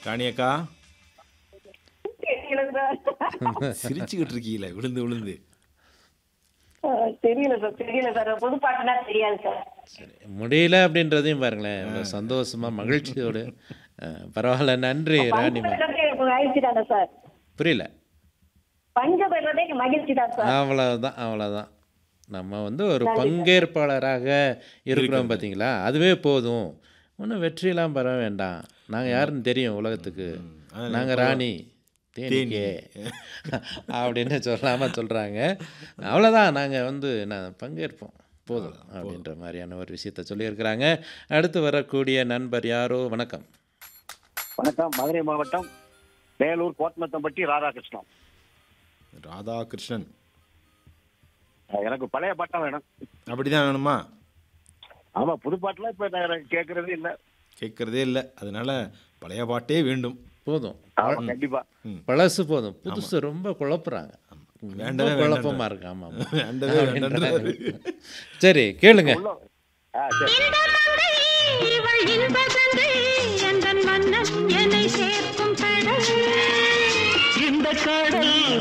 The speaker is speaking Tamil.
ராணி அக்கா தெரியல சார் சிரிச்சுக்கிட்டு இருக்கீங்களே விழுந்து விழுந்து அஹ், தெரியல சார் தெரியல சார் புது பாட்டுனா தெரியாது சார் சரி முடியல அப்படின்றதையும் பாருங்களேன் இவ்வளோ சந்தோஷமா மகிழ்ச்சியோடு அஹ், பரவாயில்ல நன்றி ராணிமா பஞ்சபெறதே மகிழ்ச்சி தானே சார் புரியல பஞ்சபெறதே மகிழ்ச்சி தான் சார் அவ்வளவுதான் அவ்வளவுதான் நம்ம வந்து ஒரு பங்கேற்பாளராக இருக்கிறோம் பார்த்தீங்களா அதுவே போதும் ஒன்றும் வெற்றியெல்லாம் பெற வேண்டாம் நாங்கள் யாருன்னு தெரியும் உலகத்துக்கு நாங்கள் ராணி தேனிக்கே அப்படின்னு சொல்லாமல் சொல்கிறாங்க அவ்வளோதான் நாங்கள் வந்து நான் பங்கேற்போம் போதும் அப்படின்ற மாதிரியான ஒரு விஷயத்த சொல்லியிருக்கிறாங்க அடுத்து வரக்கூடிய நண்பர் யாரோ வணக்கம் வணக்கம் மதுரை மாவட்டம் வேலூர் கோட்மத்தம்பட்டி ராதாகிருஷ்ணன் ராதாகிருஷ்ணன் அஹ் எனக்கு பழைய பாட்டா வேணும் அப்படிதான் வேணுமா ஆமா புது பாட்டுலாம் இப்ப நான் கேட்கறதே இல்ல கேட்கறதே இல்லை அதனால பழைய பாட்டே வேண்டும் போதும் ஆமா கண்டிப்பா பழசு போதும் புதுசு ரொம்ப குழப்புறாங்க வேண்டவே ரொம்ப குழப்பமா இருக்கு ஆமாம் ஆமாம். வேண்டவே வேண்டான்றாரு. சரி கேளுங்க உள்ள ஆ சரி இன்ப மங்கை இவள் இன்ப கங்கை